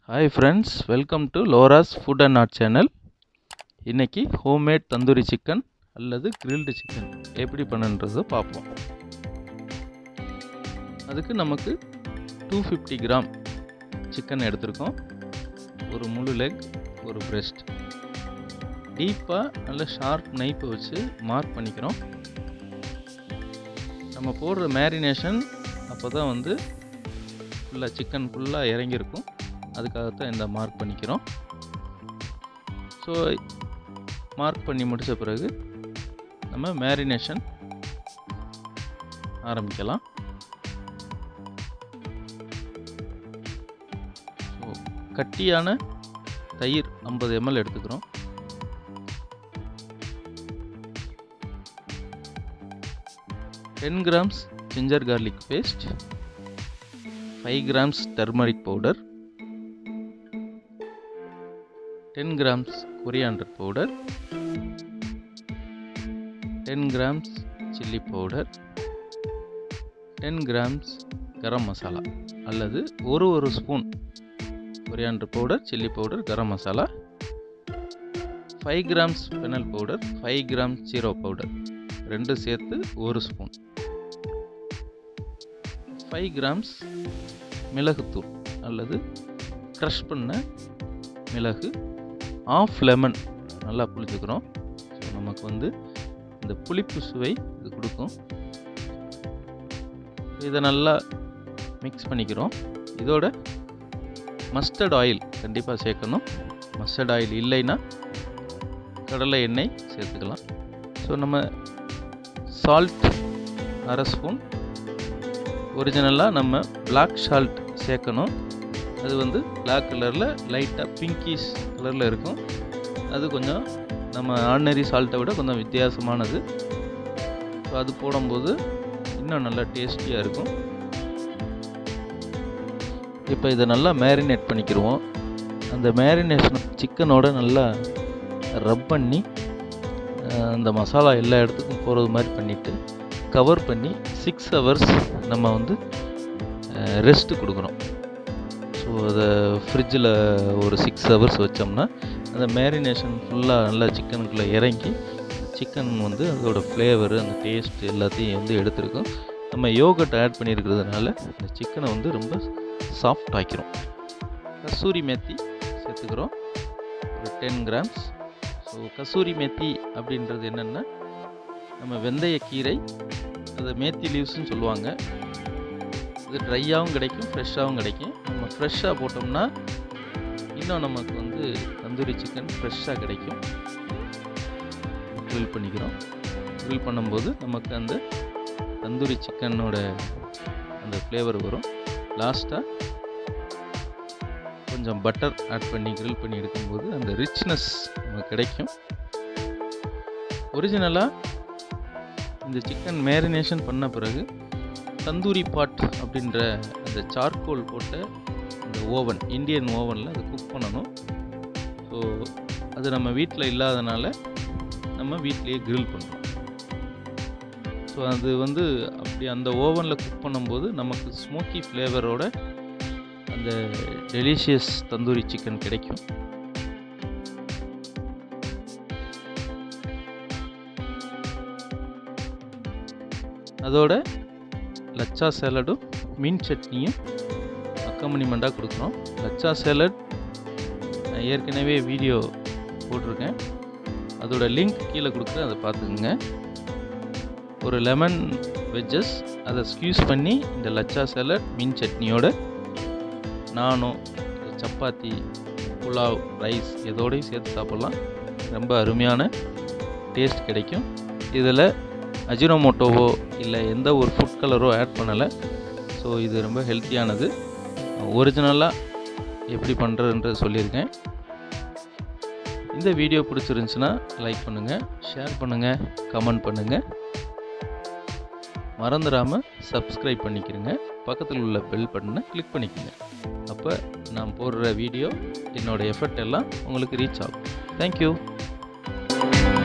hi friends welcome to Lora's food and art channel இன்றைக்கி homemade tandoori chicken அல்லது grilled chicken எப்படி பண்ணுன்றதை பார்ப்போம் அதுக்கு நமக்கு டூ ஃபிஃப்டி கிராம் சிக்கன் எடுத்திருக்கோம் ஒரு முழு லெக் ஒரு பிரெஸ்ட் டீப்பாக நல்ல ஷார்ப் நைப்பை வச்சு மார்க் பண்ணிக்கிறோம் நம்ம போடுற மேரினேஷன் அப்போ தான் வந்து ஃபுல்லாக சிக்கன் ஃபுல்லாக இறங்கியிருக்கும் அதுக்காகத்தான் இந்த மார்க் பண்ணிக்கிறோம் ஸோ மார்க் பண்ணி முடித்த பிறகு நம்ம மேரினேஷன் ஆரம்பிக்கலாம் ஸோ கட்டியான தயிர் ஐம்பது எம்எல் எடுத்துக்கிறோம் ten grams ginger garlic paste five grams turmeric powder ten grams coriander powder ten grams chilli powder ten grams garam masala அல்லது ஒரு ஒரு spoon coriander powder chilli powder garam masala five grams fennel powder five grams jeera powder ரெண்டு சேர்த்து ஒரு spoon five grams மிளகுத்தூள் அல்லது crush பண்ண மிளகு ஆஃப் லெமன் நல்லா புளிச்சுக்கிறோம் ஸோ நமக்கு வந்து இந்த புளிப்பு சுவை இது கொடுக்கும் இதை நல்லா மிக்ஸ் பண்ணிக்கிறோம் இதோட மஸ்டர்ட் ஆயில் கண்டிப்பாக சேர்க்கணும் மஸ்டர்ட் ஆயில் இல்லைன்னா கடலை எண்ணெய் சேர்த்துக்கலாம் ஸோ நம்ம சால்ட் அரை ஸ்பூன் ஒரிஜினலாக நம்ம பிளாக் சால்ட் சேர்க்கணும் அது வந்து பிளாக் கலரில் லைட்டாக பிங்கிஷ் கலரில் இருக்கும் அது கொஞ்சம் நம்ம ஆர்டினரி சால்ட்டை விட கொஞ்சம் வித்தியாசமானது ஸோ அது போடும்போது இன்னும் நல்லா டேஸ்டியாக இருக்கும் இப்போ இதை நல்லா மேரினேட் பண்ணிக்கிடுவோம் அந்த மேரினேஷன் சிக்கனோட நல்லா ரப் பண்ணி அந்த மசாலா எல்லா இடத்துக்கும் போகிறது மாதிரி பண்ணிவிட்டு கவர் பண்ணி சிக்ஸ் ஹவர்ஸ் நம்ம வந்து ரெஸ்ட்டு கொடுக்குறோம் ஸோ அதை ஃப்ரிட்ஜில் ஒரு சிக்ஸ் ஹவர்ஸ் வச்சோம்னா அந்த மேரினேஷன் ஃபுல்லாக நல்லா சிக்கனுக்குள்ளே இறங்கி சிக்கன் வந்து அதோடய ஃப்ளேவரு அந்த டேஸ்ட் எல்லாத்தையும் வந்து எடுத்துருக்கும் நம்ம யோகட் ஆட் பண்ணியிருக்கிறதுனால இந்த சிக்கனை வந்து ரொம்ப சாஃப்ட் ஆக்கிரும் கஸ்தூரி மேத்தி சேர்த்துக்கிறோம் ஒரு ten grams so kasturi methi அப்படின்றது என்னென்னா நம்ம வெந்தயக்கீரை அதை மேத்தி லீவ்ஸ்னு சொல்லுவாங்க இது ட்ரையாகவும் கிடைக்கும் ஃப்ரெஷ்ஷாகவும் கிடைக்கும் நம்ம ஃப்ரெஷ்ஷாக போட்டோம்னா இன்னும் நமக்கு வந்து தந்தூரி சிக்கன் ஃப்ரெஷ்ஷாக கிடைக்கும் க்ரில் பண்ணிக்கிறோம் க்ரில் பண்ணும்போது நமக்கு அந்த தந்தூரி சிக்கனோட அந்த ஃப்ளேவர் வரும் லாஸ்ட்டாக கொஞ்சம் பட்டர் ஆட் பண்ணி க்ரில் பண்ணி எடுக்கும்போது அந்த ரிச்னஸ் நமக்கு கிடைக்கும் ஒரிஜினலாக இந்த சிக்கன் மேரினேஷன் பண்ண பிறகு தந்தூரி பாட் அப்படின்ற அந்த சார்கோல் போட்ட அந்த ஓவன் இந்தியன் ஓவனில் அதை குக் பண்ணணும் ஸோ அது நம்ம வீட்டில் இல்லாதனால நம்ம வீட்லேயே கிரில் பண்ணுறோம் ஸோ அது வந்து அப்படி அந்த ஓவனில் குக் பண்ணும்போது நமக்கு ஸ்மோக்கி ஃப்ளேவரோட அந்த டெலிஷியஸ் தந்தூரி சிக்கன் கிடைக்கும் அதோட லச்சா சேலடும் மீன் சட்னியும் அக்கம்பனிமெண்ட்டாக கொடுக்குறோம் லச்சா சேலட் நான் ஏற்கனவே வீடியோ போட்டிருக்கேன் அதோட லிங்க் கீழே கொடுக்குறேன் அதை பார்த்துக்குங்க ஒரு லெமன் வெஜ்ஜஸ் அதை ஸ்க்யூஸ் பண்ணி இந்த லச்சா சேலட் மீன் சட்னியோட நானும் சப்பாத்தி புலாவ் ரைஸ் எதோடையும் சேர்த்து சாப்பிட்லாம் ரொம்ப அருமையான டேஸ்ட் கிடைக்கும் இதில் அஜினோமோட்டோவோ இல்லை எந்த ஒரு ஃபுட் கலரோ ஆட் பண்ணலை ஸோ இது ரொம்ப ஹெல்த்தியானது ஒரிஜினலாக எப்படி பண்ணுறதுன்றது சொல்லியிருக்கேன் இந்த வீடியோ பிடிச்சிருந்துச்சுன்னா லைக் பண்ணுங்கள் ஷேர் பண்ணுங்கள் கமெண்ட் பண்ணுங்கள் மறந்துடாமல் சப்ஸ்கிரைப் பண்ணிக்கிறங்க பக்கத்தில் உள்ள பெல் பட்டனை கிளிக் பண்ணிக்கோங்க அப்போ நான் போடுற வீடியோ என்னோடய எஃபர்ட் எல்லாம் உங்களுக்கு ரீச் ஆகும் தேங்க்யூ